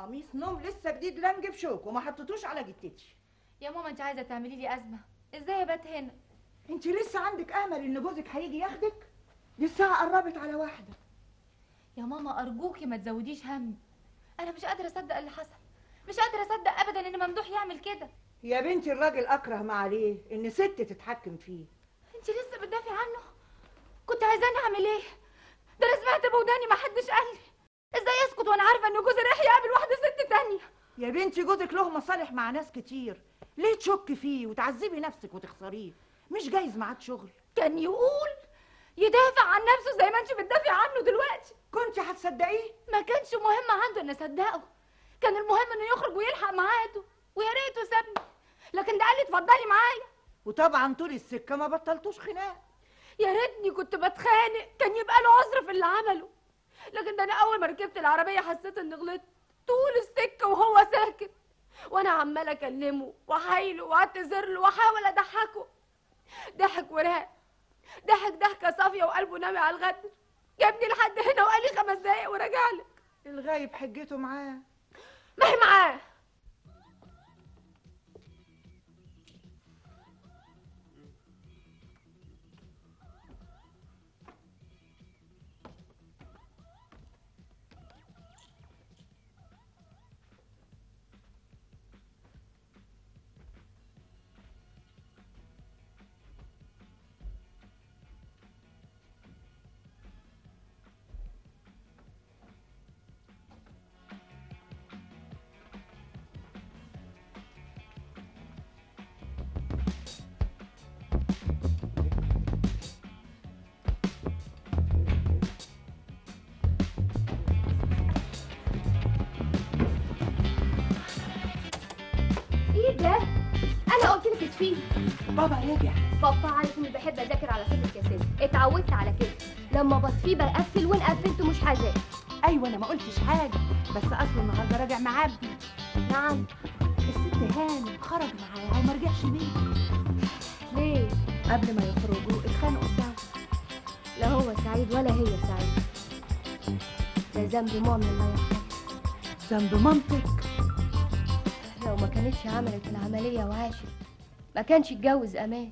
قميص نوم لسه جديد لنج بشوك وما حطيتوش على جتتي يا ماما انت عايزه تعملي لي ازمه ازاي ابات هنا انت لسه عندك امل ان جوزك هيجي ياخدك دي الساعه قربت على واحده يا ماما ارجوكي ما تزوديش همي انا مش قادره اصدق اللي حصل مش قادره اصدق ابدا ان ممدوح يعمل كده يا بنتي الراجل اكره ما عليه ان ست تتحكم فيه انت لسه بتدافعي عنه كنت عايزاني اعمل ايه ده انا سمعت بوداني ما حدش قال لي ازاي اسكت وانا عارفه ان جوزي رايح يقابل واحده ست تانية يا بنتي جوزك له مصالح مع ناس كتير ليه تشكي فيه وتعذبي نفسك وتخسريه مش جايز معاك شغل كان يقول يدافع عن نفسه زي ما انت بتدافعي عنه دلوقتي كنت هتصدقيه ما كانش مهم عنده ان اصدقه كان المهم انه يخرج ويلحق ميعاده ويا ريته سابني لكن ده قال لي اتفضلي معايا وطبعا طول السكه ما بطلتوش خناق يا ريتني كنت بتخانق كان يبقى له عذر في اللي عمله لكن ده انا اول ما ركبت العربيه حسيت اني غلطت طول السكه وهو ساكت وانا عماله اكلمه واحايله واعتذر له واحاول اضحكه ضحك وراق ضحك ضحكه صافيه وقلبه نامي على الغدر جابني لحد هنا وقال لي خمس دقايق وراجع لك الغايب حجته معاه ما هي معاه ايه ده؟ انا قلت لك اطفيه بابا رجع بابا عارف اني بحب اذاكر على صوت الكاسيت اتعودت على كده لما بطفيه بقفل وان قفلته مش حاجه ايوه انا ما قلتش حاجه بس اصله النهارده راجع معبي نعم الست هانم خرج معاها وما رجعش بيه ليه؟ قبل ما يخرجوا اتخانقوا سوا لا هو سعيد ولا هي سعيد ده ذنب مؤمن الله يرحمه ذنب مامتك لو ما كانتش عملت العملية وعاشت ما كانش اتجوز أمان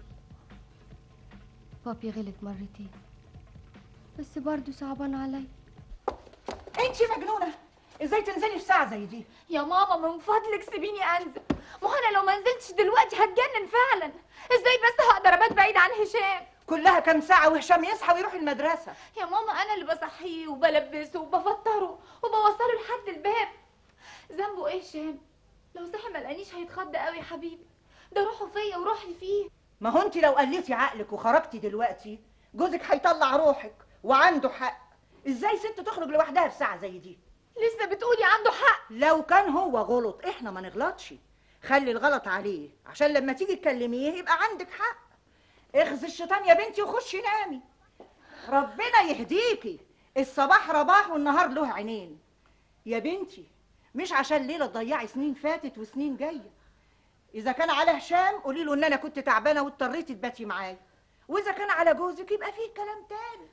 بابي غلط مرتين بس برضه صعبان عليا انت مجنونه ازاي تنزلي في ساعه زي دي يا ماما من فضلك سيبيني انزل ما هو انا لو ما نزلتش دلوقتي هتجنن فعلا ازاي بس هقدر ابات بعيد عن هشام كلها كام ساعه وهشام يصحى ويروح المدرسه يا ماما انا اللي بصحيه وبلبسه وبفطره وبوصله لحد الباب ذنبه ايه هشام لو صحي ما لقانيش هيتخض قوي يا حبيبي ده روحه فيا وروحي فيه ما هو انت لو قلتي عقلك وخرجتي دلوقتي جوزك هيطلع روحك وعنده حق ازاي ست تخرج لوحدها في ساعه زي دي لسه بتقولي عنده حق لو كان هو غلط احنا ما نغلطش خلي الغلط عليه عشان لما تيجي تكلميه يبقى عندك حق اخذ الشيطان يا بنتي وخشي نامي ربنا يهديكي الصباح رباح والنهار له عينين يا بنتي مش عشان ليله تضيعي سنين فاتت وسنين جايه اذا كان على هشام قولي له ان انا كنت تعبانه واضطريتي تباتي معايا واذا كان على جوزك يبقى فيه كلام تاني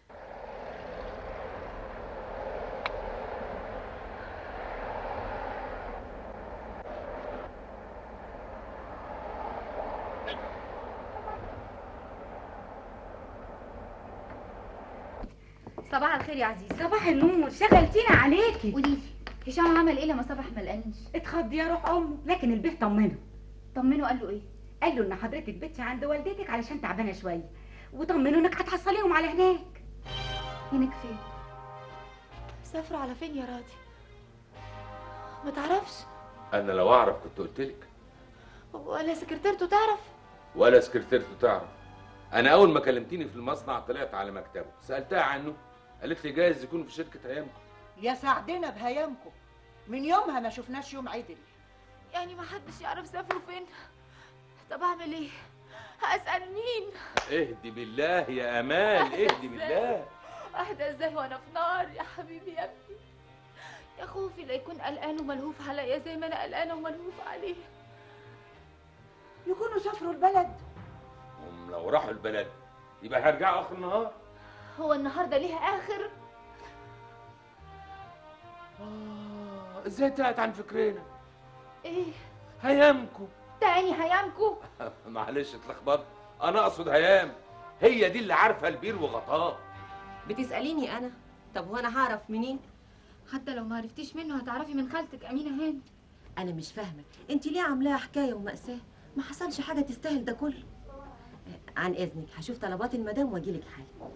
صباح الخير يا عزيزي صباح النور شغلتينا عليكي قولي لي هشام عمل ايه لما صبح ما لقانيش اتخضي يا روح امه لكن البيت طمنه طمنه قال له ايه قال له ان حضرتك بيتي عند والدتك علشان تعبانه شويه وطمنه انك هتحصليهم على هناك هناك فين سافروا على فين يا راضي ما تعرفش انا لو اعرف كنت قلت لك ولا سكرتيرته تعرف ولا سكرتيرته تعرف انا اول ما كلمتيني في المصنع طلعت على مكتبه سالتها عنه قالت لي جايز يكون في شركه هيامكم يا سعدنا بهيامكم من يومها ما شفناش يوم عدل يعني ما حدش يعرف سافروا فين طب اعمل ايه هسأل مين اهدي بالله يا امال اهدي بالله اهدى ازاي وانا في نار يا حبيبي يا ابني يا خوفي لا يكون قلقان وملهوف عليا زي ما انا قلقانه وملهوف عليه يكونوا سافروا البلد هم لو راحوا البلد يبقى هيرجعوا اخر النهار هو النهارده ليها اخر آه ازاي تقعد عن فكرنا ايه هيامكم تاني هيامكو معلش اتلخبطت انا اقصد هيام هي دي اللي عارفه البير وغطاه بتسأليني أنا طب وأنا هعرف منين حتى لو ما عرفتيش منه هتعرفي من خالتك امينه هاني أنا مش فاهمة أنت ليه عاملاها حكاية ومأساة ما حصلش حاجة تستاهل ده كله آه، عن إذنك هشوف طلبات المدام وأجيلك حالا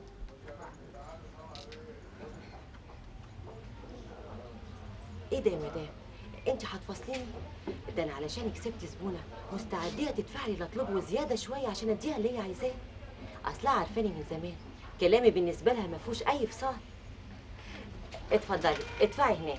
إيه ده يا مدام أنت هتفصليني ده أنا علشان كسبت زبونة مستعدية تدفعي لي اطلبه زيادة شوية عشان أديها اللي هي عايزاه أصلها عارفاني من زمان كلامي بالنسبة لها ما فيهوش أي فصال اتفضلي ادفعي هناك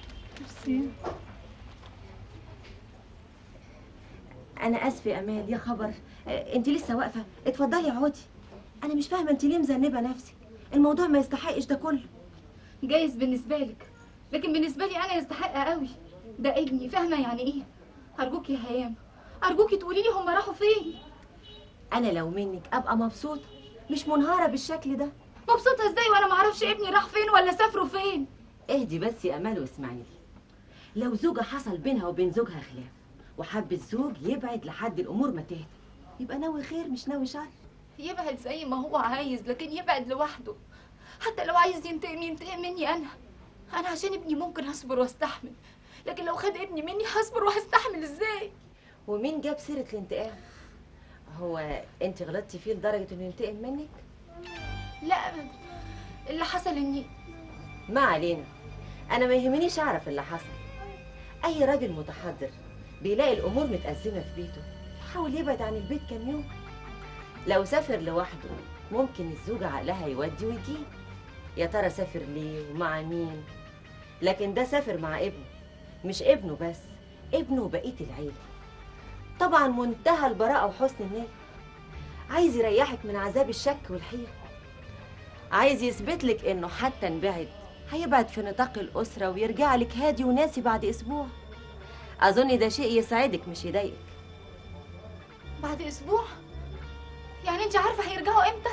انا اسفه يا امال يا خبر آه، انت لسه واقفه اتفضلي اقعدي انا مش فاهمه انت ليه مذنبه نفسك الموضوع ما يستحقش ده كله جايز بالنسبه لك لكن بالنسبه لي انا يستحق قوي ده ابني فاهمه يعني ايه ارجوك يا هيام ارجوكي تقولي لي هم راحوا فين انا لو منك ابقى مبسوطه مش منهاره بالشكل ده مبسوطه ازاي وانا ما اعرفش ابني راح فين ولا سافروا فين اهدي بس يا امال واسمعيني لو زوجة حصل بينها وبين زوجها خلاف وحب الزوج يبعد لحد الامور ما تهدى يبقى ناوي خير مش ناوي شر يبعد زي ما هو عايز لكن يبعد لوحده حتى لو عايز ينتقم ينتقم مني انا انا عشان ابني ممكن اصبر واستحمل لكن لو خد ابني مني هصبر وهستحمل ازاي ومين جاب سيره الانتقام هو انت غلطتي فيه لدرجه انه ينتقم منك لا ابدا اللي حصل اني ما علينا انا ما يهمنيش اعرف اللي حصل اي راجل متحضر بيلاقي الامور متأزمة في بيته يحاول يبعد عن البيت كام يوم لو سافر لوحده ممكن الزوجة عقلها يودي ويجيب يا ترى سافر ليه ومع مين لكن ده سافر مع ابنه مش ابنه بس ابنه وبقية العيلة طبعا منتهى البراءة وحسن النية عايز يريحك من عذاب الشك والحيرة عايز يثبت لك انه حتى انبعد هيبعد في نطاق الأسرة ويرجع لك هادي وناسي بعد أسبوع أظن ده شيء يسعدك مش يضايقك بعد اسبوع يعني انت عارفه هيرجعوا امتى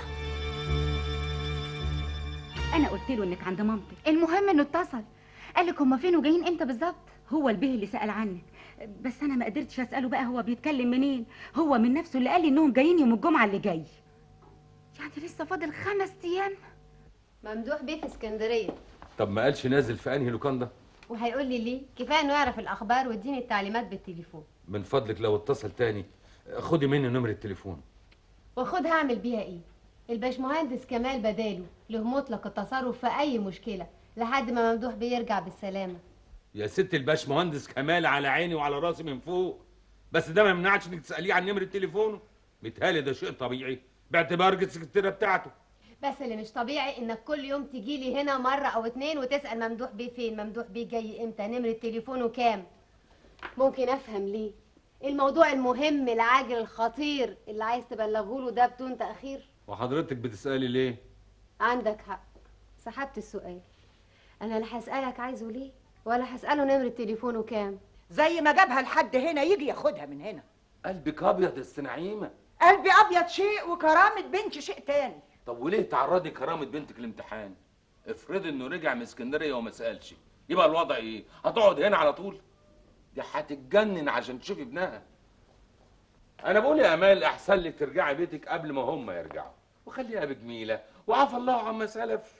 انا قلت له انك عند مامتك المهم انه اتصل قال لك هما فين وجايين امتى بالظبط هو البه اللي سأل عنك بس انا ما قدرتش اساله بقى هو بيتكلم منين هو من نفسه اللي قال لي انهم جايين يوم الجمعه اللي جاي يعني لسه فاضل خمس ايام ممدوح بيه في اسكندريه طب ما قالش نازل في انهي لوكاندا وهيقول لي ليه كفايه انه يعرف الاخبار ويديني التعليمات بالتليفون من فضلك لو اتصل تاني خدي مني نمرة التليفون وخد هعمل بيها ايه الباشمهندس كمال بداله له مطلق التصرف في اي مشكله لحد ما ممدوح بيه يرجع بالسلامه يا ست الباش مهندس كمال على عيني وعلى راسي من فوق بس ده ما يمنعش انك تساليه عن نمره تليفونه متهيألي ده شيء طبيعي باعتبارك السكرتيره بتاعته بس اللي مش طبيعي انك كل يوم تجي لي هنا مره او اتنين وتسال ممدوح بيه فين ممدوح بيه جاي امتى نمره تليفونه كام ممكن افهم ليه الموضوع المهم العاجل الخطير اللي عايز تبلغه له ده بدون تاخير وحضرتك بتسالي ليه عندك حق سحبت السؤال انا لا هسالك عايزه ليه ولا هساله نمره تليفونه كام زي ما جابها لحد هنا يجي ياخدها من هنا قلبك ابيض يا أست نعيمه قلبي ابيض شيء وكرامه بنتي شيء تاني طب وليه تعرضي كرامه بنتك لامتحان افرض انه رجع من اسكندريه وما سالش يبقى الوضع ايه هتقعد هنا على طول دي هتتجنن عشان تشوفي ابنها انا بقول يا امال احسن لك ترجعي بيتك قبل ما هم يرجعوا وخليها بجميله وعفى الله عما سلف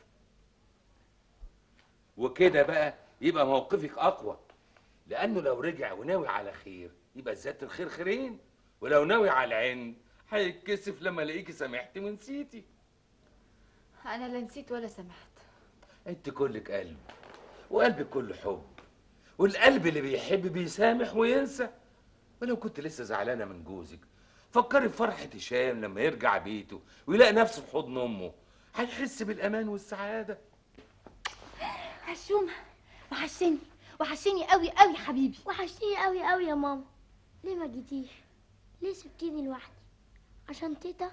وكده بقى يبقى موقفك اقوى لانه لو رجع وناوي على خير يبقى ذات الخير خيرين ولو ناوي على العند هيتكسف لما الاقيكي سامحتي ونسيتي انا لا نسيت ولا سمحت انت كلك قلب وقلبك كله حب والقلب اللي بيحب بيسامح وينسى ولو كنت لسه زعلانه من جوزك فكري في فرحة هشام لما يرجع بيته ويلاقي نفسه في حضن امه هيحس بالامان والسعاده هشومة وحشني وحشني قوي قوي حبيبي وحشتيني قوي قوي يا ماما ليه ما جيتيش ليه سبتيني لوحدي عشان تيتا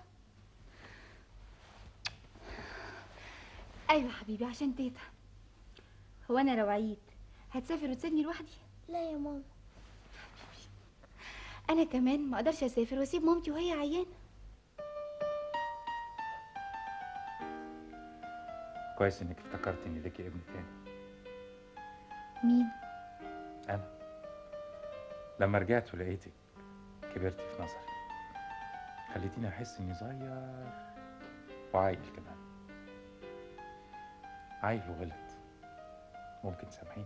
ايوه حبيبي عشان تيتا هو انا لو عييت هتسافر وتسيبني لوحدي لا يا ماما انا كمان ما اقدرش اسافر واسيب مامتي وهي عيانه كويس انك افتكرت ان ليكي ابن تاني مين انا لما رجعت ولقيتك كبرتي في نظري خليتيني احس اني صغير وعايل كمان عايل وغلط ممكن تسامحيني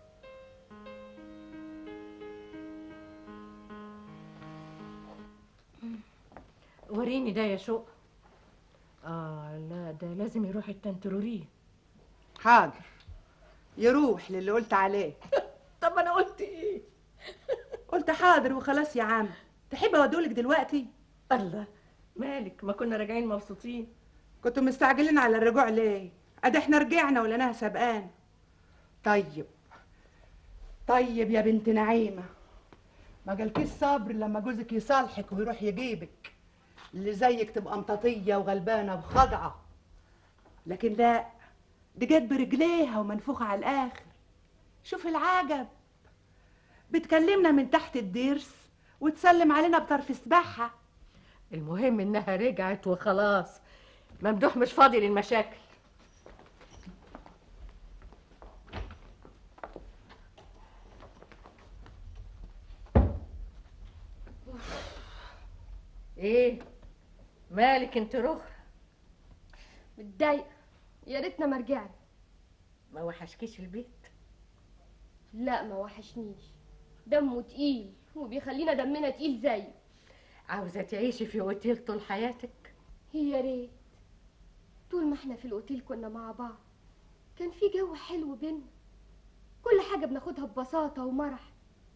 وريني ده يا شوق اه لا ده لازم يروح التنتروريه حاضر يروح للي قلت عليه طب انا قلت ايه قلت حاضر وخلاص يا عم تحب اودولك دلوقتي الله مالك ما كنا راجعين مبسوطين كنتوا مستعجلين على الرجوع ليه ادي احنا رجعنا ولناها سبقان طيب طيب يا بنت نعيمه ما جالكيش صبر لما جوزك يصالحك ويروح يجيبك اللي زيك تبقى مطاطيه وغلبانه وخاضعه لكن لا دي جت برجليها ومنفوخه على الاخر شوف العجب بتكلمنا من تحت الضرس وتسلم علينا بطرف سباحها المهم انها رجعت وخلاص ممدوح مش فاضي للمشاكل ايه مالك انت رخرة متضايقه يا ريتنا ما رجعنا ما وحشكيش البيت لا ما وحشنيش دمه تقيل وبيخلينا دمنا تقيل زيه عاوزة تعيشي في اوتيل طول حياتك يا ريت طول ما احنا في الاوتيل كنا مع بعض كان في جو حلو بينا كل حاجة بناخدها ببساطة ومرح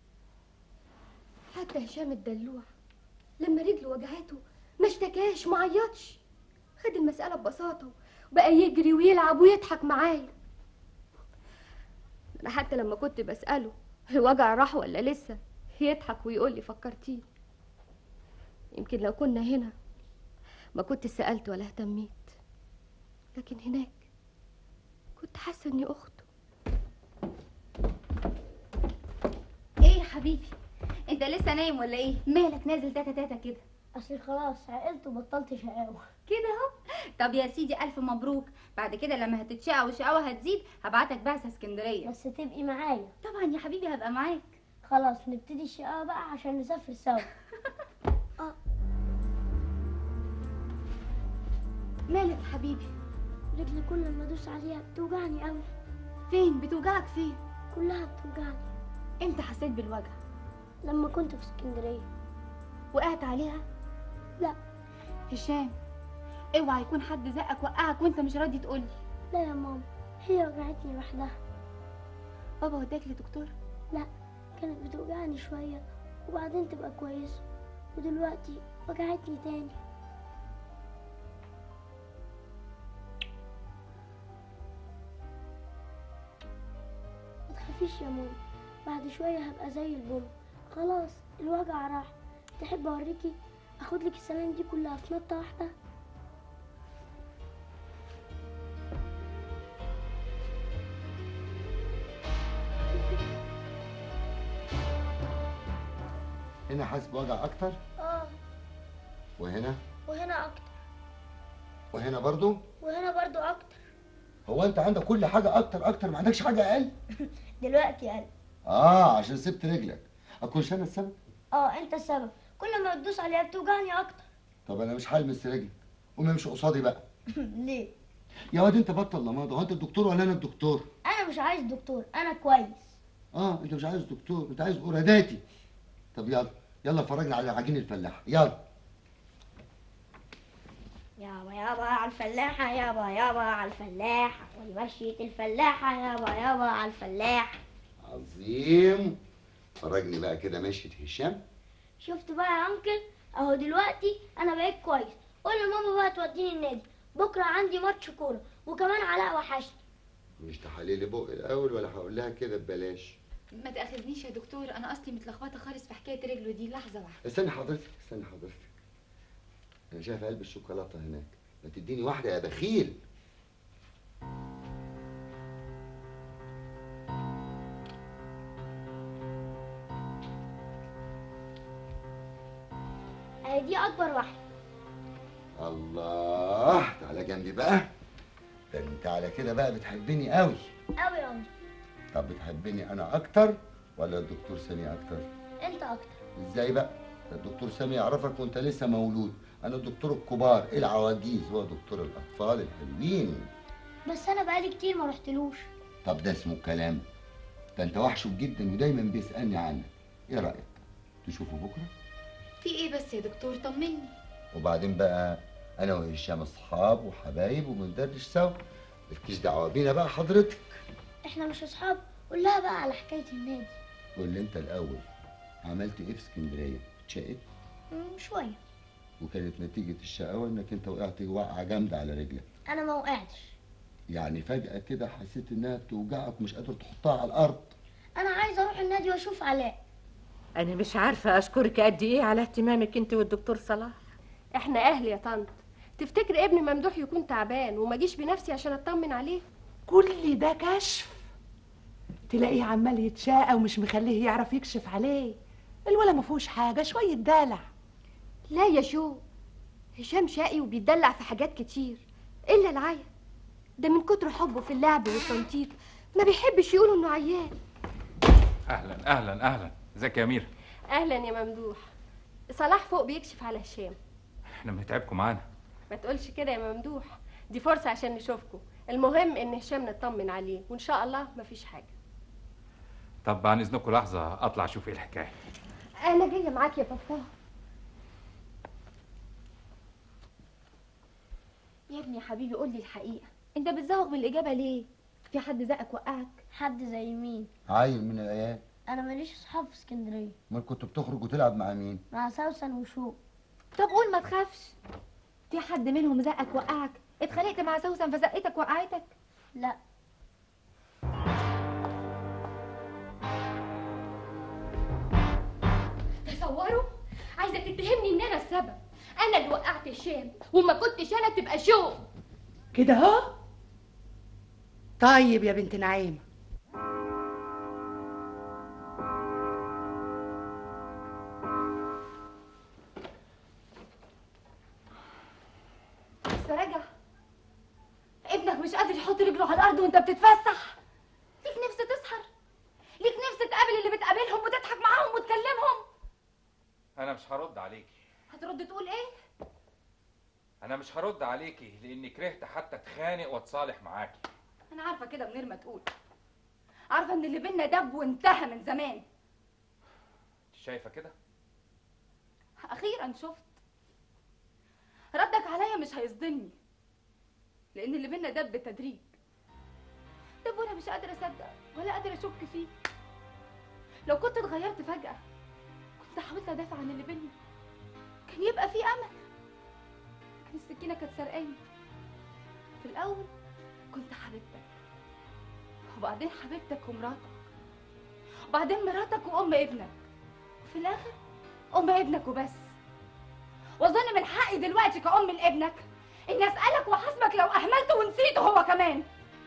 حتى هشام الدلوع لما رجله وجعته ما اشتكاش ما عيطش خد المسألة ببساطة وبقى يجري ويلعب ويضحك معايا انا حتى لما كنت بسأله الوجع راح ولا لسه يضحك ويقول لي فكرتيه يمكن لو كنا هنا ما كنت سألت ولا اهتميت لكن هناك كنت حاسة اني اخته ايه يا حبيبي انت لسه نايم ولا ايه مالك نازل تاتا تاتا كده اصل خلاص عقلت وبطلت شقاوة كده اهو طب يا سيدي الف مبروك بعد كده لما هتتشقى والشقاوه هتزيد هبعتك بعثه اسكندريه بس تبقي معايا طبعا يا حبيبي هبقى معاك خلاص نبتدي الشقاوة بقى عشان نسافر سوا مالك يا حبيبي رجلي كل ما ادوس عليها بتوجعني قوي فين بتوجعك فين كلها بتوجعني امتى حسيت بالوجع لما كنت في اسكندرية وقعت عليها لا هشام اوعى يكون حد زقك وقعك وانت مش راضي تقولي لا يا ماما هي وجعتني لوحدها بابا وداك لدكتور لا كانت بتوجعني شوية وبعدين تبقى كويسة ودلوقتي وجعتني تاني ما تخافيش يا ماما بعد شوية هبقى زي البوم خلاص الوجع راح تحب اوريكي اخد لك السلام دي كلها في نطة واحدة هنا حاسس بوجع اكتر اه وهنا وهنا اكتر وهنا برضو وهنا برضو اكتر هو انت عندك كل حاجه اكتر اكتر ما عندكش حاجه اقل دلوقتي قال اه عشان سبت رجلك اكونش انا السبب اه انت السبب كل ما تدوس عليها بتوجعني اكتر طب انا مش هلمس رجلك قوم امشي قصادي بقى ليه يا واد انت بطل لماضه هو انت الدكتور ولا انا الدكتور انا مش عايز دكتور انا كويس اه انت مش عايز دكتور انت عايز قراداتي طب يلا يلا فرجنا على عجين الفلاح يلا يابا يابا على الفلاحة يابا يابا على الفلاحة ومشية الفلاحة يابا يابا على الفلاحة عظيم فرجني بقى كده مشية هشام شفت بقى يا انكل اهو دلوقتي انا بقيت كويس قول لماما بقى توديني النادي بكره عندي ماتش كوره وكمان علاء وحشني مش تحليلي بق الاول ولا هقول لها كده ببلاش ما تاخذنيش يا دكتور انا اصلي متلخبطه خالص في حكايه رجله دي لحظه واحده استني حضرتك استني حضرتك انا شايف علبة الشوكولاته هناك ما تديني واحده يا بخيل اهي دي اكبر واحده الله تعالى جنبي بقى ده انت على كده بقى بتحبني قوي قوي يا انكل طب بتحبني انا اكتر ولا الدكتور سامي اكتر انت اكتر ازاي بقى ده الدكتور سامي يعرفك وانت لسه مولود انا دكتور الكبار العواجيز هو دكتور الاطفال الحلوين بس انا بقالي كتير ما رحتلوش طب ده اسمه كلام ده انت وحشه جدا ودايما بيسالني عنك ايه رايك تشوفه بكره في ايه بس يا دكتور طمني وبعدين بقى انا وهشام اصحاب وحبايب وبندردش سوا مالكيش دعوه بينا بقى حضرتك احنا مش اصحاب قول لها بقى على حكايه النادي قول لي انت الاول عملت ايه في اسكندريه اتشقت مم، شويه وكانت نتيجه الشقاوه انك انت وقعت وقعه جامده على رجلك انا ما وقعتش يعني فجاه كده حسيت انها بتوجعك ومش قادر تحطها على الارض انا عايزه اروح النادي واشوف علاء انا مش عارفه اشكرك قد ايه على اهتمامك انت والدكتور صلاح احنا اهل يا طنط تفتكر ابن ممدوح يكون تعبان وما جيش بنفسي عشان اطمن عليه كل ده كشف تلاقيه عمال يتشاقى ومش مخليه يعرف يكشف عليه الولا ما فيهوش حاجه شويه دلع لا يا شو هشام شقي وبيتدلع في حاجات كتير الا العيا ده من كتر حبه في اللعب والتنطيط ما بيحبش يقولوا انه عيان اهلا اهلا اهلا ازيك يا امير اهلا يا ممدوح صلاح فوق بيكشف على هشام احنا بنتعبكم معانا ما تقولش كده يا ممدوح دي فرصة عشان نشوفكم المهم ان هشام نطمن عليه وان شاء الله مفيش حاجة طب عن اذنكم لحظه اطلع اشوف ايه الحكايه انا جاية معاك يا بابا يا ابني يا حبيبي قول لي الحقيقة انت بتزوغ من الإجابة ليه؟ في حد زقك وقعك؟ حد زي مين عيل من العيال انا ماليش اصحاب في اسكندريه امال كنت بتخرج وتلعب مع مين مع سوسن وشوق طب قول ما تخافش في حد منهم زقك وقعك اتخانقت مع سوسن فزقتك وقعتك لا تصوروا عايزة تتهمني ان انا السبب انا اللي وقعت هشام وما كنتش انا تبقى شو كده اهو طيب يا بنت نعيمه بس راجع ابنك مش قادر يحط رجله على الارض وانت بتتفسح ليك نفس تسهر ليك نفس تقابل اللي بتقابلهم وتضحك معاهم وتكلمهم انا مش هرد عليكي هترد تقول ايه انا مش هرد عليكي لاني كرهت حتى اتخانق واتصالح معاكي انا عارفه كده من غير ما تقول عارفه ان اللي بينا دب وانتهى من زمان انت شايفه كده اخيرا شفت ردك عليا مش هيصدمني لان اللي بينا دب بالتدريج دب وانا مش قادره اصدق ولا قادره اشك فيه لو كنت اتغيرت فجاه كنت حاولت ادافع عن اللي بينا كان يبقى في امل لكن السكينه كانت سرقاني في الاول كنت حبيبتك وبعدين حبيبتك ومراتك وبعدين مراتك وام ابنك وفي الاخر ام ابنك وبس واظن من حقي دلوقتي كأم لابنك اني اسالك واحاسبك لو اهملته ونسيته هو كمان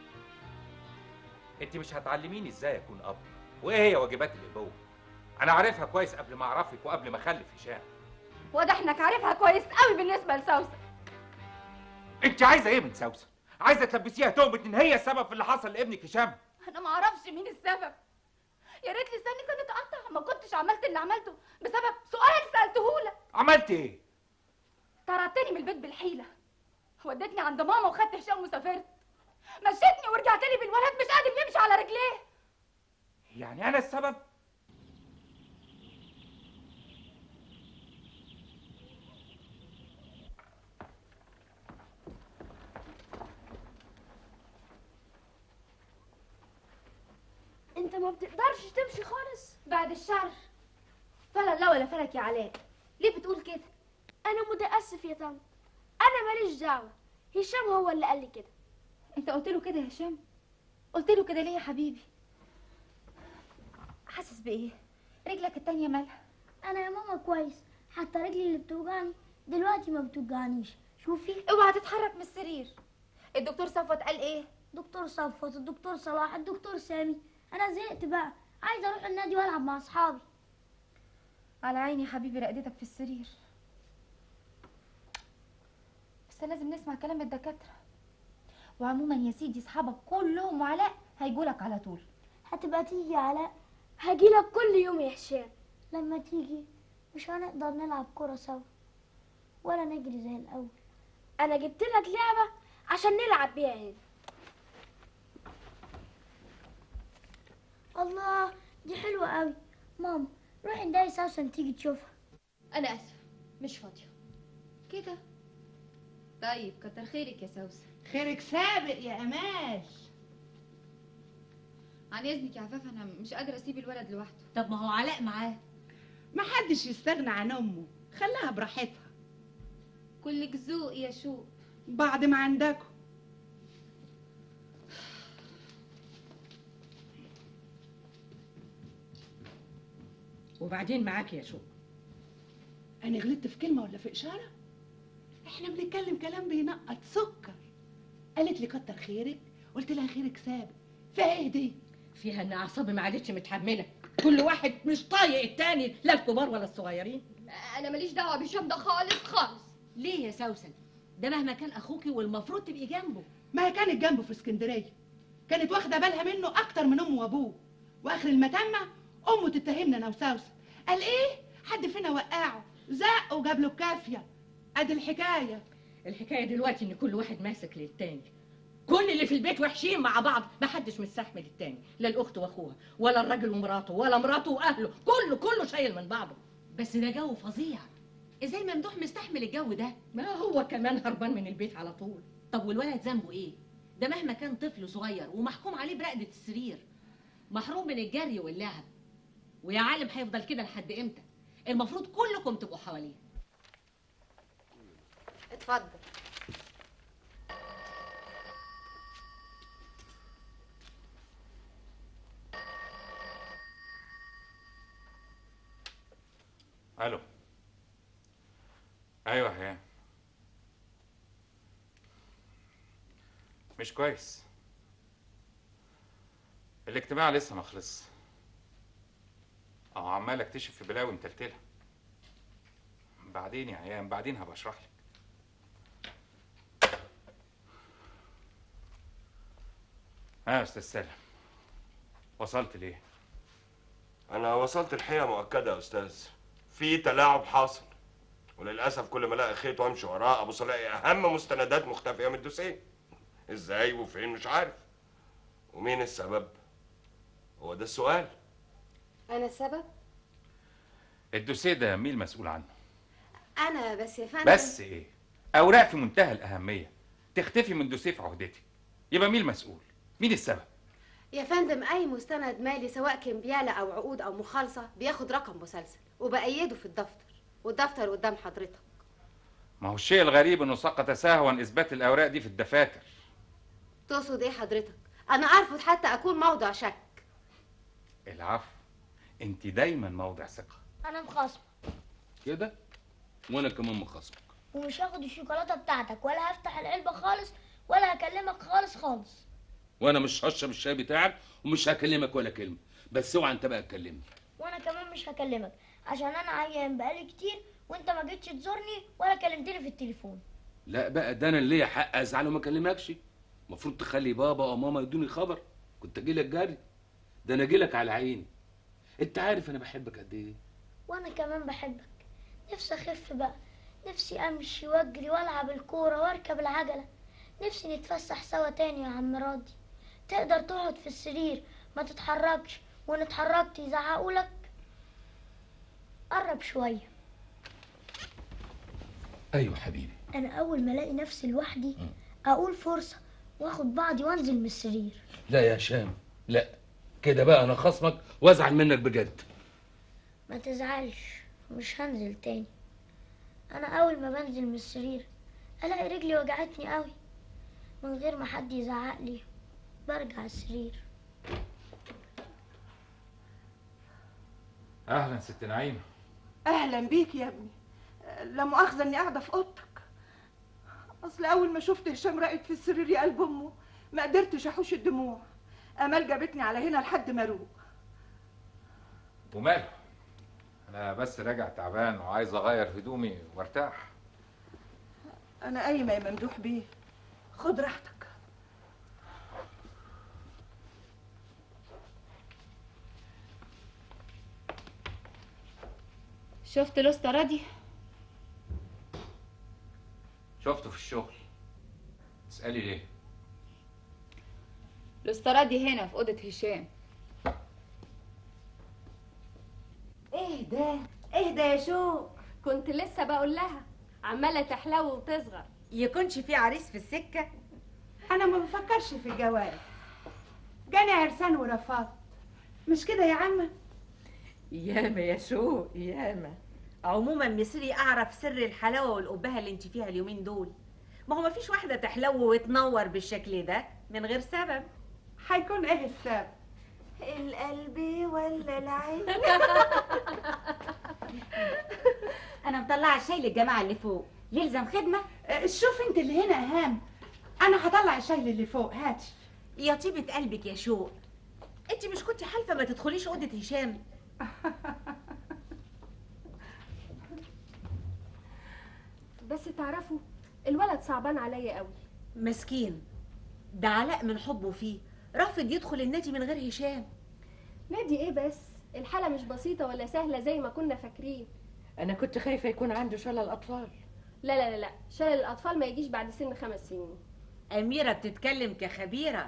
انت مش هتعلميني ازاي اكون اب وايه هي واجبات الابوه انا عارفها كويس قبل ما اعرفك وقبل ما اخلف هشام واضح انك عارفها كويس قوي بالنسبه لسوسن انت عايزه ايه من سوسن عايزه تلبسيها تهمه ان هي السبب في اللي حصل لابنك هشام انا ما اعرفش مين السبب يا ريت لساني كان اتقطع ما كنتش عملت اللي عملته بسبب سؤال سالته لك عملت ايه طردتني من البيت بالحيله ودتني عند ماما وخدت هشام وسافرت مشيتني ورجعت لي بالولد مش قادر يمشي على رجليه يعني انا السبب انت ما بتقدرش تمشي خالص بعد الشر فلا لا ولا فلك يا علاء ليه بتقول كده انا متاسف يا طنط انا ماليش دعوه هشام هو اللي قال لي كده انت قلت له كده يا هشام قلت له كده ليه يا حبيبي حاسس بايه رجلك التانية مالها انا يا ماما كويس حتى رجلي اللي بتوجعني دلوقتي ما بتوجعنيش شوفي اوعى تتحرك من السرير الدكتور صفوت قال ايه دكتور صفوت الدكتور صلاح الدكتور سامي انا زهقت بقى عايزه اروح النادي والعب مع اصحابي على عيني يا حبيبي رقدتك في السرير بس لازم نسمع كلام الدكاترة وعموما يا سيدي اصحابك كلهم وعلاء هيجولك على طول هتبقى تيجي يا علاء هجيلك كل يوم يا هشام لما تيجي مش هنقدر نلعب كرة سوا ولا نجري زي الأول أنا جبت لك لعبة عشان نلعب بيها هنا الله دي حلوة قوي ماما روحي ندعي سوسن تيجي تشوفها انا اسفه مش فاضيه كده طيب كتر خيرك يا سوسن خيرك سابق يا امال عن اذنك يا عفاف انا مش قادره اسيب الولد لوحده طب ما هو علاء معاه ما حدش يستغنى عن امه خلاها براحتها كلك ذوق يا شوق بعد ما عندكم وبعدين معاك يا شوق انا غلطت في كلمه ولا في اشاره احنا بنتكلم كلام بينقط سكر قالت لي كتر خيرك قلت لها خيرك سابق فيها ايه دي فيها ان اعصابي ما عادتش متحمله كل واحد مش طايق التاني لا الكبار ولا الصغيرين انا ماليش دعوه بهشام ده خالص خالص ليه يا سوسن ده مهما كان اخوكي والمفروض تبقي جنبه ما هي كانت جنبه في اسكندريه كانت واخده بالها منه اكتر من امه وابوه واخر المتمه امه تتهمنا انا وسوسن قال ايه حد فينا وقعه زق وجاب له الكافيه ادي الحكايه الحكايه دلوقتي ان كل واحد ماسك للتاني كل اللي في البيت وحشين مع بعض ما حدش مستحمل التاني لا الاخت واخوها ولا الراجل ومراته ولا مراته واهله كله كله شايل من بعضه بس ده جو فظيع ازاي ممدوح مستحمل الجو ده ما هو كمان هربان من البيت على طول طب والولد ذنبه ايه ده مهما كان طفل صغير ومحكوم عليه برقدة السرير محروم من الجري واللعب ويا عالم هيفضل كده لحد امتى المفروض كلكم تبقوا حواليه اتفضل الو ايوه هي مش كويس الاجتماع لسه ما خلص اه عمال اكتشف في بلاوي متلتله بعدين يا ايام بعدين هبقى اشرح لك ها يا استاذ سالم وصلت ليه انا وصلت الحقيقه مؤكده يا استاذ في تلاعب حاصل وللاسف كل ما الاقي خيط وامشي وراه ابص الاقي اهم مستندات مختفيه من الدوسيه ازاي وفين مش عارف ومين السبب هو ده السؤال انا السبب الدوسيه ده مين المسؤول عنه انا بس يا فندم بس ايه اوراق في منتهى الاهميه تختفي من دوسيه في عهدتي يبقى مين المسؤول مين السبب يا فندم اي مستند مالي سواء كمبياله او عقود او مخالصه بياخد رقم مسلسل وبأيده في الدفتر والدفتر قدام حضرتك ما هو الشيء الغريب انه سقط سهوا اثبات الاوراق دي في الدفاتر تقصد ايه حضرتك انا ارفض حتى اكون موضع شك العفو انت دايما موضع ثقه أنا مخاصمة كده وانا كمان مخاصمك ومش هاخد الشوكولاتة بتاعتك ولا هفتح العلبة خالص ولا هكلمك خالص خالص وانا مش هشرب الشاي بتاعك ومش هكلمك ولا كلمه بس اوعى انت بقى تكلمني وأنا كمان مش هكلمك عشان أنا عيان بقالي كتير وأنت ما جيتش تزورني ولا كلمتني في التليفون لا بقى ده انا اللي ليا حق ازعل وما اكلمكش المفروض تخلي بابا او ماما يدوني خبر كنت اجي لك جري ده انا اجي لك على عيني انت عارف انا بحبك قد ايه وأنا كمان بحبك نفسي أخف بقى نفسي أمشي وأجري وألعب الكورة وأركب العجلة نفسي نتفسح سوا تاني يا عم راضي تقدر تقعد في السرير ما تتحركش وإن اتحركت يزعقولك قرب شوية ايوه حبيبي أنا أول ما ألاقي نفسي لوحدي أقول فرصة وآخد بعضي وأنزل من السرير لا يا هشام لا كده بقى انا خصمك وازعل منك بجد ما تزعلش مش هنزل تاني انا اول ما بنزل من السرير الاقي رجلي وجعتني قوي من غير ما حد يزعق لي برجع السرير اهلا ست نعيمه اهلا بيك يا ابني لا مؤاخذه اني قاعده في اوضتك اصل اول ما شفت هشام راقد في السرير يا قلب امه ما قدرتش احوش الدموع امال جابتني على هنا لحد ما اروق وماله انا بس راجع تعبان وعايز اغير هدومي وارتاح انا قايمه يا ممدوح بيه خد راحتك شفت الاسطى دي شفته في الشغل تسألي ليه الاسطى دي هنا في اوضه هشام ايه ده ايه ده يا شوق كنت لسه بقول لها عماله تحلو وتصغر يكونش في عريس في السكه انا ما بفكرش في الجواز جاني عرسان ورفضت مش كده يا عمه ياما يا شوق ياما عموما مصري اعرف سر الحلاوه والقبهه اللي انت فيها اليومين دول ما هو مفيش واحده تحلو وتنور بالشكل ده من غير سبب هيكون ايه السبب القلب ولا العين انا مطلعه الشاي للجماعه اللي فوق يلزم خدمه آه، شوف انت اللي هنا اهم انا هطلع الشاي اللي فوق هاتي يا طيبه قلبك يا شوق انت مش كنت حالفه ما تدخليش اوضه هشام بس تعرفوا الولد صعبان عليا قوي مسكين ده علاء من حبه فيه رافض يدخل النادي من غير هشام نادي ايه بس الحالة مش بسيطة ولا سهلة زي ما كنا فاكرين انا كنت خايفه يكون عنده شلل اطفال لا لا لا لا شلل الأطفال ما يجيش بعد سن خمس سنين أميرة بتتكلم كخبيرة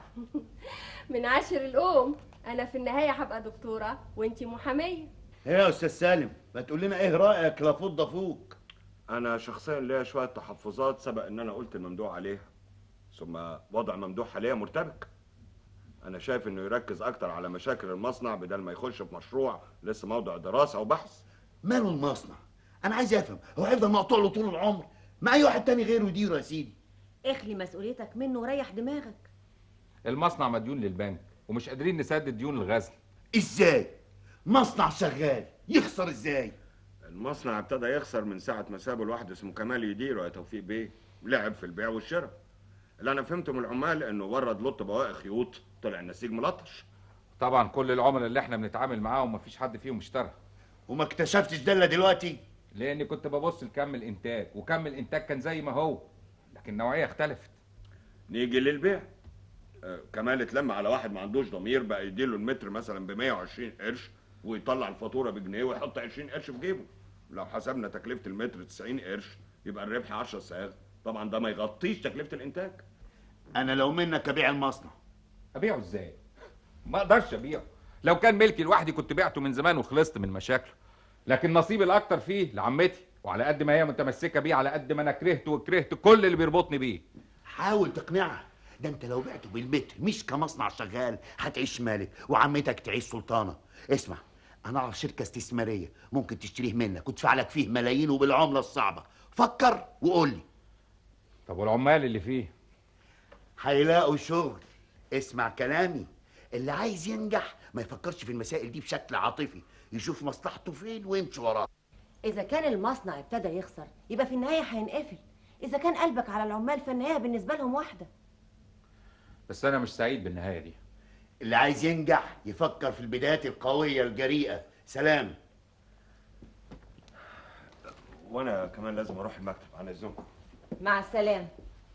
من عاشر الأم أنا في النهاية هبقى دكتورة وأنتي محامية ايه يا استاذ سالم ما تقول لنا ايه رايك لا فض فوق انا شخصيا ليا شويه تحفظات سبق ان انا قلت الممدوح عليها ثم وضع ممدوح حاليا مرتبك انا شايف انه يركز اكتر على مشاكل المصنع بدل ما يخش في مشروع لسه موضع دراسه وبحث ماله المصنع انا عايز افهم هو هيفضل مقطوع له طول العمر ما اي واحد تاني غيره يديره يا سيدي اخلي مسؤوليتك منه وريح دماغك المصنع مديون للبنك ومش قادرين نسدد ديون الغزل ازاي مصنع شغال يخسر ازاي المصنع ابتدى يخسر من ساعه ما سابوا لواحد اسمه كمال يديره يا توفيق بيه لعب في البيع والشراء اللي انا فهمته من العمال انه ورد لط بواقي خيوط طلع النسيج ملطش طبعا كل العملاء اللي احنا بنتعامل معاهم مفيش حد فيهم اشترى وما اكتشفتش ده الا دلوقتي لاني كنت ببص لكم الانتاج وكم الانتاج كان زي ما هو لكن النوعيه اختلفت نيجي للبيع آه، كمال اتلم على واحد ما عندوش ضمير بقى يديله المتر مثلا ب 120 قرش ويطلع الفاتوره بجنيه ويحط 20 قرش في جيبه لو حسبنا تكلفه المتر 90 قرش يبقى الربح 10 صاغ طبعا ده ما يغطيش تكلفه الانتاج انا لو منك ابيع المصنع ابيعه ازاي ما اقدرش ابيعه لو كان ملكي لوحدي كنت بعته من زمان وخلصت من مشاكله لكن نصيبي الاكتر فيه لعمتي وعلى قد ما هي متمسكه بيه على قد ما انا كرهت وكرهت كل اللي بيربطني بيه حاول تقنعها ده انت لو بعته بالمتر مش كمصنع شغال هتعيش مالك وعمتك تعيش سلطانه اسمع انا اعرف شركه استثماريه ممكن تشتريه منك وتدفع لك فيه ملايين وبالعمله الصعبه فكر وقول لي طب والعمال اللي فيه هيلاقوا شغل اسمع كلامي اللي عايز ينجح ما يفكرش في المسائل دي بشكل عاطفي يشوف مصلحته فين ويمشي وراه اذا كان المصنع ابتدى يخسر يبقى في النهايه هينقفل اذا كان قلبك على العمال فالنهايه بالنسبه لهم واحده بس انا مش سعيد بالنهايه دي اللي عايز ينجح يفكر في البدايات القويه الجريئه سلام وانا كمان لازم اروح المكتب عن اذنكم مع السلامه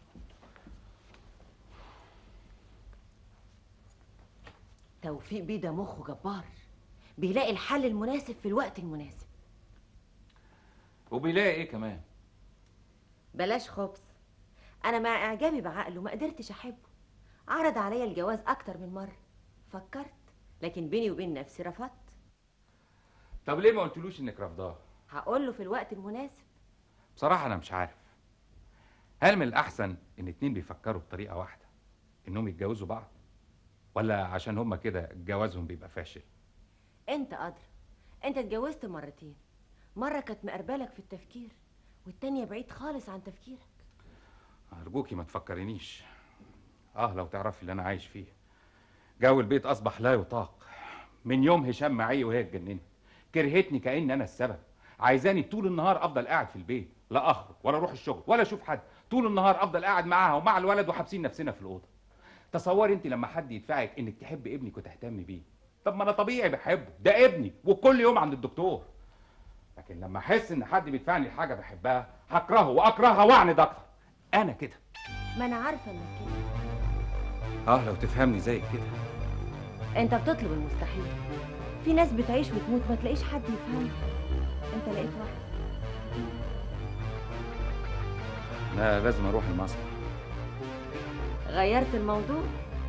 توفيق بيه ده مخه جبار بيلاقي الحل المناسب في الوقت المناسب وبيلاقي ايه كمان بلاش خبز انا مع اعجابي بعقله ما قدرتش احبه عرض عليا الجواز اكتر من مره فكرت لكن بيني وبين نفسي رفضت طب ليه ما قلتلوش انك رافضاه هقول له في الوقت المناسب بصراحه انا مش عارف هل من الاحسن ان اتنين بيفكروا بطريقه واحده انهم يتجوزوا بعض ولا عشان هما كده جوازهم بيبقى فاشل انت ادرى انت اتجوزت مرتين مره كانت مقربلك في التفكير والتانية بعيد خالص عن تفكيرك ارجوكي ما تفكرينيش اه لو تعرفي اللي انا عايش فيه جو البيت اصبح لا يطاق من يوم هشام معي وهي اتجننت كرهتني كأن انا السبب عايزاني طول النهار افضل قاعد في البيت لا اخرج ولا اروح الشغل ولا اشوف حد طول النهار افضل قاعد معاها ومع الولد وحابسين نفسنا في الاوضه تصوري انت لما حد يدفعك انك تحب ابنك وتهتمي بيه طب ما انا طبيعي بحبه ده ابني وكل يوم عند الدكتور لكن لما احس ان حد بيدفعني لحاجه بحبها هكرهه واكرهها واعند اكتر انا كده ما انا عارفه انك كده اه لو تفهمني زي كده انت بتطلب المستحيل في ناس بتعيش وتموت ما تلاقيش حد يفهمها انت لقيت واحد لا لازم اروح المصنع غيرت الموضوع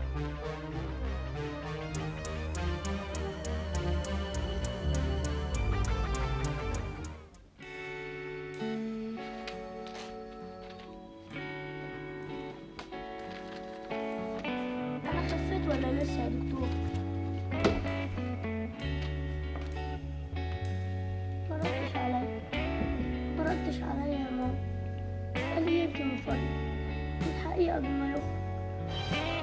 انا خفيت ولا لسه يا دكتور ما ردش عليا ما ردش عليا يا ماما قال لي يمكن من فضلك الحقيقة قبل ما يخرج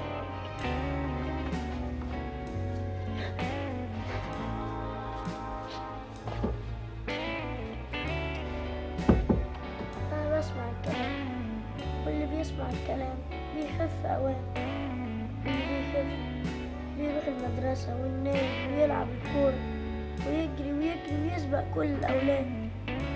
أنا بسمع الكلام واللي بيسمع الكلام بيخف أوام اللي بيخف بيروح المدرسة وينام ويلعب الكورة ويجري ويجري ويسبق كل الأولاد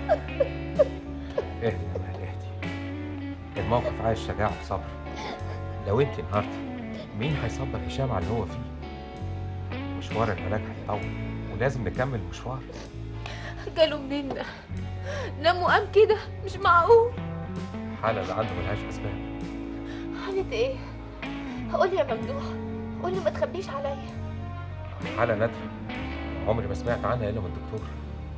اهدي يا مال اهدي الموقف عايز شجاعة وصبر لو انت انهارتي مين هيصبر هشام على اللي هو فيه مشوار العلاج هيطول ولازم نكمل المشوار جاله منين ده نام وقام كده مش معقول حالة اللي عنده ملهاش أسباب حالة ايه قولي يا ممدوح قولي ما تخبيش عليا حالة نادرة عمري ما سمعت عنها إلا من الدكتور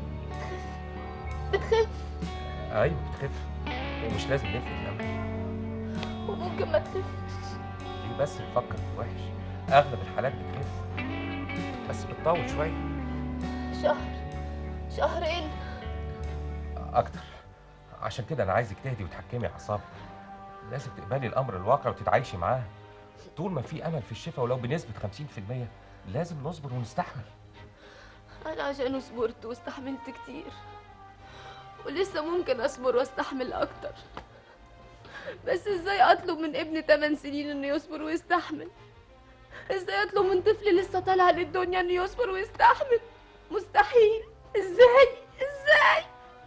بتخف أيوة بتخف ومش لازم نفقد الأمل وممكن ما تخفش دي بس نفكر في الوحش أغلب الحالات بتخف بس بتطول شوية شهر شهرين أكتر عشان كده أنا عايزك تهدي وتحكمي أعصابك لازم تقبلي الأمر الواقع وتتعايشي معاه طول ما في أمل في الشفاء ولو بنسبة 50% لازم نصبر ونستحمل انا عشان صبرت واستحملت كتير ولسه ممكن اصبر واستحمل اكتر بس ازاي اطلب من ابن 8 سنين انه يصبر ويستحمل ازاي اطلب من طفل لسه طالع للدنيا انه يصبر ويستحمل مستحيل ازاي ازاي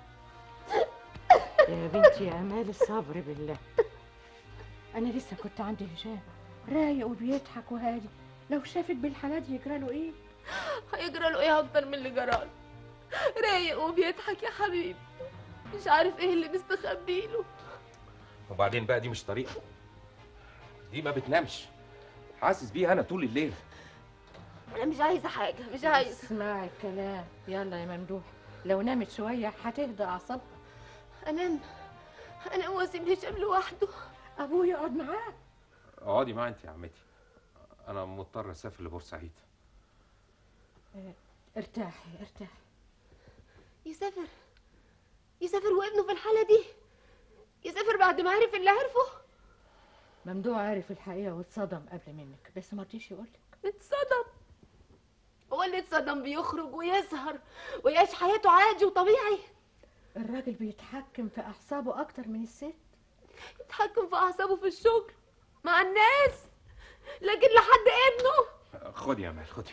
يا بنتي يا امال الصبر بالله انا لسه كنت عند هشام رايق وبيضحك وهادي لو شافك بالحالات دي يجرى له ايه هيجرى له ايه اكتر من اللي جراله رايق وبيضحك يا حبيبي مش عارف ايه اللي مستخبي له وبعدين بقى دي مش طريقة دي ما بتنامش حاسس بيها انا طول الليل انا مش عايزه حاجه مش عايزه اسمعي الكلام يلا يا ممدوح لو نامت شويه هتهدى اعصابها انام انام واسيب هشام لوحده ابوه يقعد معاه اقعدي معايا انت يا عمتي أنا مضطر أسافر لبورسعيد اه، ارتاحي ارتاحي يسافر يسافر وابنه في الحاله دي يسافر بعد ما عرف اللي عرفه ممدوح عارف الحقيقه واتصدم قبل منك بس ما رضيش يقولك اتصدم هو اللي اتصدم بيخرج ويسهر ويعيش حياته عادي وطبيعي الراجل بيتحكم في اعصابه اكتر من الست يتحكم في اعصابه في الشغل مع الناس لكن لحد ابنه خدي يا مال خدي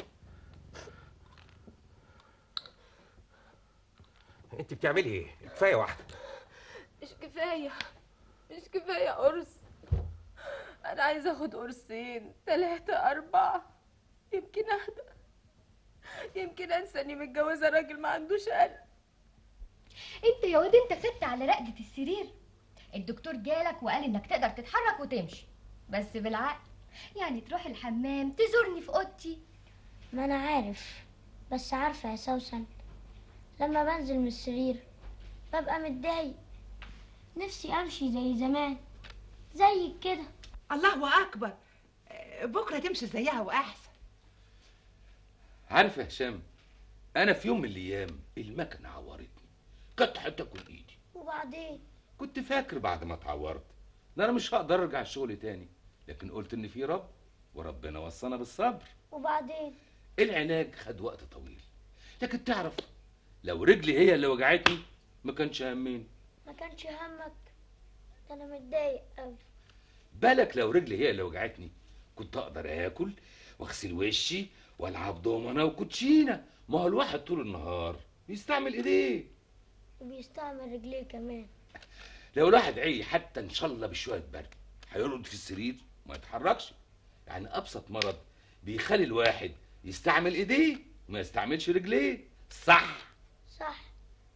انت بتعملي ايه كفايه واحده مش كفايه مش كفايه قرص انا عايزه اخد قرصين ثلاثة أربعة يمكن اهدى يمكن انسى اني متجوزه راجل ما عندوش قلب انت يا واد انت خدت على رقدة السرير الدكتور جالك وقال انك تقدر تتحرك وتمشي بس بالعقل يعني تروح الحمام تزورني في اوضتي ما انا عارف بس عارفة يا سوسن لما بنزل من السرير ببقى متضايق نفسي امشي زي زمان زيك كده الله اكبر آه، بكره تمشي زيها واحسن عارف يا هشام انا في يوم من الايام المكنه عورتني كانت هتاكل ايدي وبعدين كنت فاكر بعد ما اتعورت ان انا مش هقدر ارجع الشغل تاني لكن قلت ان في رب وربنا وصانا بالصبر وبعدين العلاج خد وقت طويل لكن تعرف لو رجلي هي اللي وجعتني ما كانش همين ما كانش همك ده انا متضايق قوي بالك لو رجلي هي اللي وجعتني كنت اقدر اكل واغسل وشي والعب دومنه وكوتشينه ما هو الواحد طول النهار بيستعمل ايديه وبيستعمل رجليه كمان لو الواحد عي حتى ان شاء الله بشويه برد هيرقد في السرير ما يتحركش يعني ابسط مرض بيخلي الواحد يستعمل ايديه ما يستعملش رجليه صح صح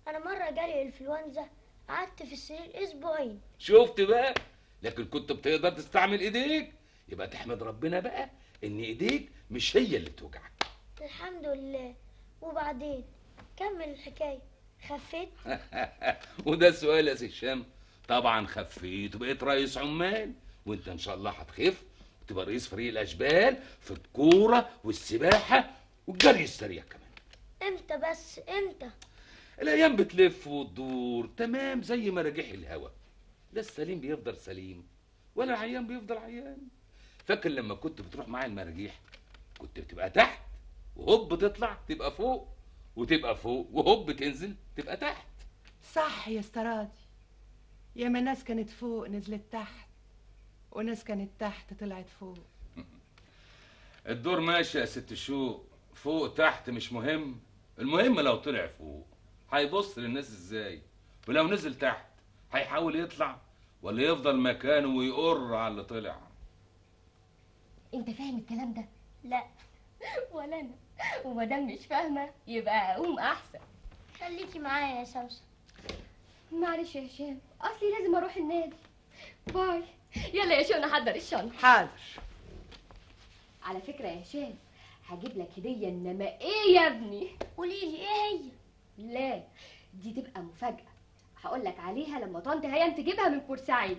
انا مره جالي انفلونزا قعدت في السرير اسبوعين شفت بقى لكن كنت بتقدر تستعمل ايديك يبقى تحمد ربنا بقى ان ايديك مش هي اللي بتوجعك الحمد لله وبعدين كمل الحكايه خفيت وده السؤال يا سي هشام طبعا خفيت وبقيت رئيس عمال وانت ان شاء الله هتخف وتبقى رئيس فريق الاشبال في الكوره والسباحه والجري السريع كمان امتى بس امتى الايام بتلف وتدور تمام زي مراجيح الهوا لا السليم بيفضل سليم ولا العيان بيفضل عيان فاكر لما كنت بتروح معايا المراجيح كنت بتبقى تحت وهوب تطلع تبقى فوق وتبقى فوق وهوب تنزل تبقى تحت صح يا استرادي ياما ناس كانت فوق نزلت تحت وناس كانت تحت طلعت فوق الدور ماشي يا ست الشوق فوق تحت مش مهم المهم لو طلع فوق هيبص للناس ازاي ولو نزل تحت هيحاول يطلع ولا يفضل مكانه ويقر على اللي طلع انت فاهم الكلام ده لا ولا انا ومادام مش فاهمه يبقى اقوم احسن خليكي معايا يا سوسن معلش يا هشام اصلي لازم اروح النادي باي يلا يا شو نحضر الشنطه حاضر على فكره يا هشام هجيب لك هديه انما ايه يا ابني قولي لي ايه هي لا دي تبقى مفاجاه هقول لك عليها لما طنط هيام تجيبها من بورسعيد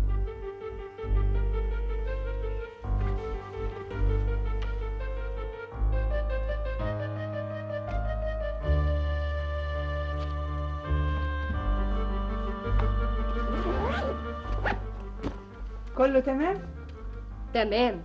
كله تمام تمام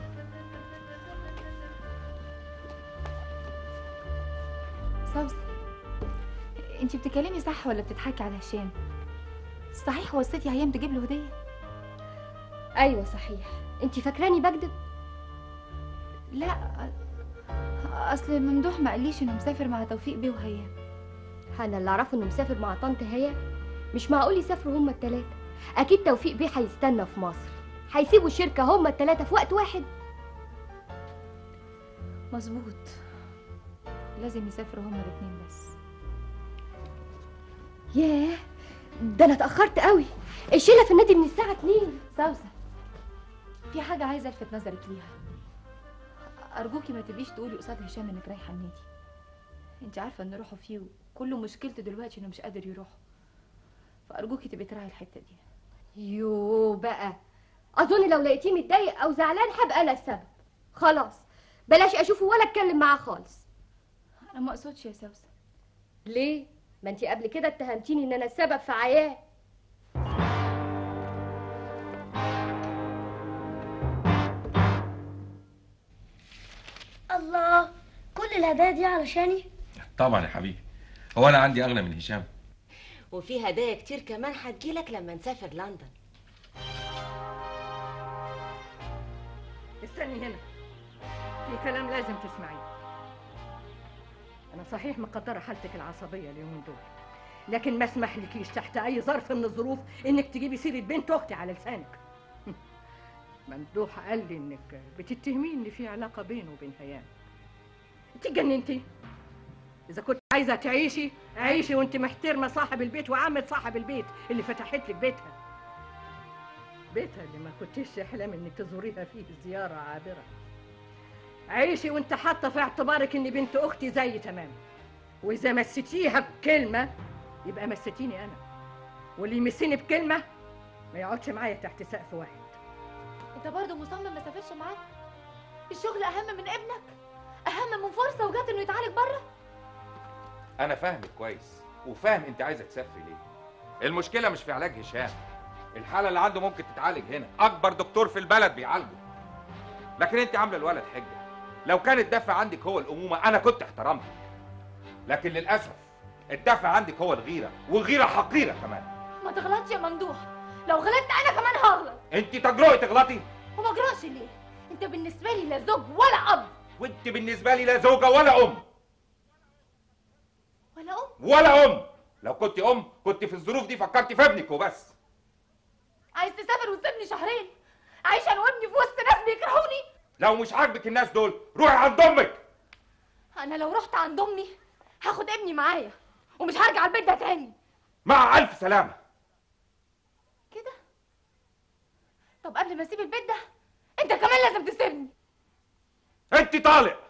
سوسن انت بتتكلمي صح ولا بتضحكي على هشام صحيح وصيتي هيام تجيب له هديه ايوه صحيح انت فاكراني بكذب لا اصل ممدوح ما قاليش انه مسافر مع توفيق بيه وهيام انا اللي اعرفه انه مسافر مع طنط هيام مش معقول يسافروا هما التلاتة اكيد توفيق بيه هيستنى في مصر هيسيبوا الشركة هما التلاتة في وقت واحد مظبوط لازم يسافروا هما الاتنين بس ياه ده انا اتاخرت قوي الشيله في النادي من الساعه 2 سوسن في حاجه عايزه الفت نظرك ليها ارجوكي ما تبقيش تقولي قصاد هشام انك رايحه النادي انت عارفه ان روحه فيه وكل مشكلته دلوقتي انه مش قادر يروح فارجوكي تبقي تراعي الحته دي يو بقى اظن لو لقيتيه متضايق او زعلان هبقى انا السبب خلاص بلاش اشوفه ولا اتكلم معاه خالص انا ما اقصدش يا سوسن ليه ما انتي قبل كده اتهمتيني ان انا السبب في عياه الله كل الهدايا دي علشاني طبعا يا حبيبي هو انا عندي اغنى من هشام وفي هدايا كتير كمان هتجيلك لما نسافر لندن استني هنا في كلام لازم تسمعيه انا صحيح مقدره حالتك العصبيه اليومين دول لكن ما اسمحلكيش تحت اي ظرف من الظروف انك تجيبي سيره بنت اختي على لسانك ممدوح قال لي انك بتتهمين ان في علاقه بينه وبين هيام انت اتجننتي اذا كنت عايزه تعيشي عيشي وانت محترمه صاحب البيت وعمه صاحب البيت اللي فتحت لك بيتها بيتها اللي ما كنتيش تحلم انك تزوريها فيه زياره عابره عيشي وانت حاطه في اعتبارك ان بنت اختي زي تمام واذا مستيها بكلمه يبقى مستيني انا واللي يمسني بكلمه ما يقعدش معايا تحت سقف واحد انت برضه مصمم ما سافرش معاك الشغل اهم من ابنك اهم من فرصه وجات انه يتعالج بره انا فاهمك كويس وفاهم انت عايزه تسافري ليه المشكله مش في علاج هشام الحاله اللي عنده ممكن تتعالج هنا اكبر دكتور في البلد بيعالجه لكن انت عامله الولد حجه لو كان الدافع عندك هو الامومه انا كنت احترمتك لكن للاسف الدافع عندك هو الغيره والغيره حقيره كمان ما تغلطش يا ممدوح لو غلطت انا كمان هغلط انت تجرؤي تغلطي وما جراش ليه انت بالنسبه لي لا زوج ولا اب وانت بالنسبه لي لا زوجه ولا ام ولا ام ولا ام لو كنت ام كنت في الظروف دي فكرت في ابنك وبس عايز تسافر وتسيبني شهرين عايشه انا وابني في وسط ناس بيكرهوني لو مش عاجبك الناس دول روحي عند امك انا لو رحت عند امي هاخد ابني معايا ومش هرجع البيت ده تاني مع الف سلامه كده طب قبل ما اسيب البيت ده انت كمان لازم تسيبني انت طالق